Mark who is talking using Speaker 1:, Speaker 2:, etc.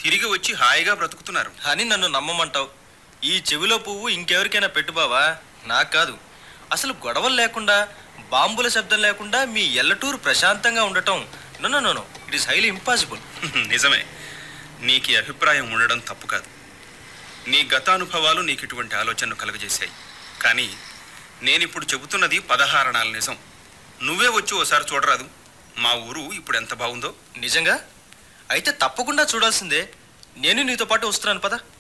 Speaker 1: తిరిగి వచ్చి హాయిగా బ్రతుకుతున్నారు
Speaker 2: అని నన్ను నమ్మమంటావు ఈ చెవిలో పువ్వు ఇంకెవరికైనా పెట్టు బావా నాకు కాదు అసలు గొడవలు లేకుండా బాంబుల శబ్దం లేకుండా మీ ఎల్లటూరు ప్రశాంతంగా ఉండటం no no no it is highly impossible
Speaker 1: నిజమే నీకు ఈ అభిప్రాయం ఉండడం తప్పు కాదు నీ గతానుభవాలు నీకు ఇటువంటి ఆలోచనను కలుగజేశాయి కానీ నేనిప్పుడు చెబుతున్నది పదహారణాల నిజం నువ్వే వచ్చి ఓసారి చూడరాదు మా ఊరు ఇప్పుడు ఎంత బాగుందో
Speaker 2: నిజంగా అయితే తప్పకుండా చూడాల్సిందే నేను నీతో పాటు వస్తున్నాను పదా